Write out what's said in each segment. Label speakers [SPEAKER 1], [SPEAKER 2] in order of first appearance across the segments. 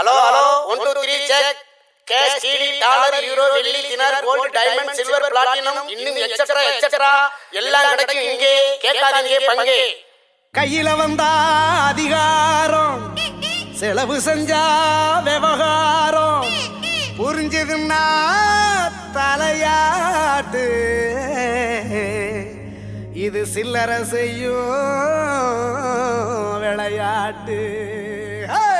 [SPEAKER 1] Hello hello one two three cheque cash DD dollar euro வெள்ளி தினார் gold diamond silver platinum இன்னும் etcetera etcetera எல்லாம் கிடைக்கும் இங்கே கேட்காதீங்க பங்கே
[SPEAKER 2] கையில வந்தா அதிகாரம் செலவு செஞ்சா விவகாரம் புரிஞ்சதுன்னா தலையாட்டு இது சில்லற செய்யும் விளையாட்டு Hey!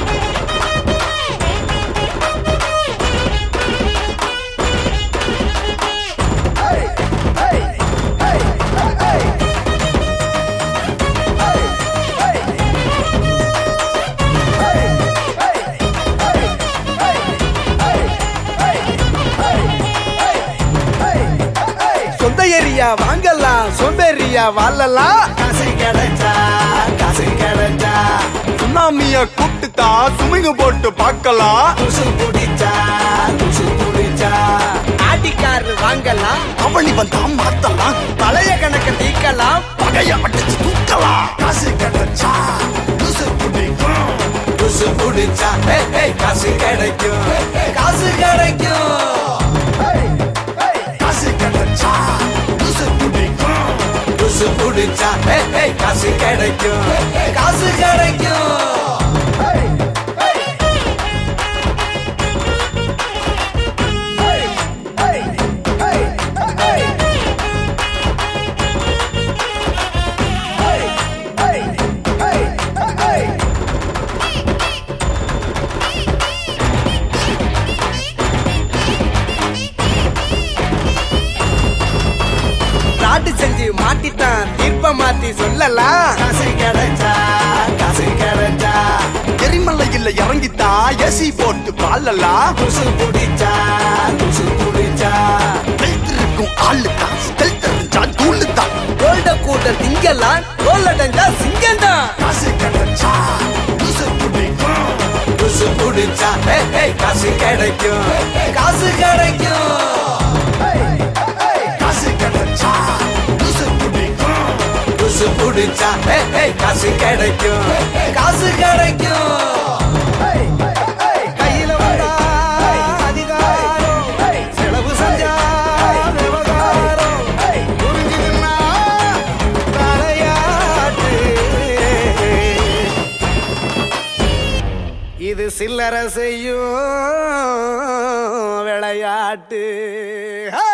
[SPEAKER 2] சொந்த ஏரியா வாங்கலாம் சொம்பேரியா வாழலாம் காசு கிடைச்சா காசு கிடைச்சா
[SPEAKER 3] சுனாமிய கூப்பிட்டுதா சுமிங்க போட்டு பார்க்கலாம்
[SPEAKER 2] துசு குடிச்சா துசு குடிச்சா ஆட்டிக்காரு வாங்கலாம்
[SPEAKER 3] அவனி வந்தா மாத்தலாம்
[SPEAKER 2] பழைய கணக்க தீக்கலாம்
[SPEAKER 3] பகைய அடிச்சு தூக்கலாம் காசு கிடைச்சா லூசு பிடிக்கும்.
[SPEAKER 2] துசு குடிச்சா ஏய், ஏய், காசு கிடைக்கும் காசு கிடைக்கும்
[SPEAKER 3] காசு கிடைச்சா லூசு பிடிக்கும்.
[SPEAKER 2] துசு குடிச்சா ஏய், ஏய், காசு கிடைக்கும் காசு கிடைக்கும் நாட்டு செஞ்சு மாட்டிட்டான் தீர்ப்ப மாத்தி சொல்லலாம் காசு கிடைச்சா காசு கிடைச்சா
[SPEAKER 3] எரிமலையில இறங்கித்தா ஏசி போட்டு பாலலாம்
[SPEAKER 2] துசு குடிச்சா துசு குடிச்சா
[SPEAKER 3] வெல்த் இருக்கும் ஆளுதான் ஸ்டெல்த் தெரிஞ்சா தூளுதான்
[SPEAKER 2] கோல்ட கூட்ட திங்கலாம் கோல்லடைஞ்சா சிங்கம்தான்
[SPEAKER 3] காசு கிடைச்சா லூசு பிடிக்கும்.
[SPEAKER 2] துசு குடிச்சா ஏய், ஏய், காசு கிடைக்கும் காசு கிடைக்கும்
[SPEAKER 3] காசு கிடைச்சா லூசு பிடிக்கும்.
[SPEAKER 2] துசு குடிச்சா ஏய், ஏய், காசு கிடைக்கும் காசு கிடைக்கும் கையில வந்தா அதிகாரம் செலவு செஞ்சா விவகாரம் புரிஞ்சுதுன்னா தலையாட்டு இது சில்லற செய்யும் விளையாட்டு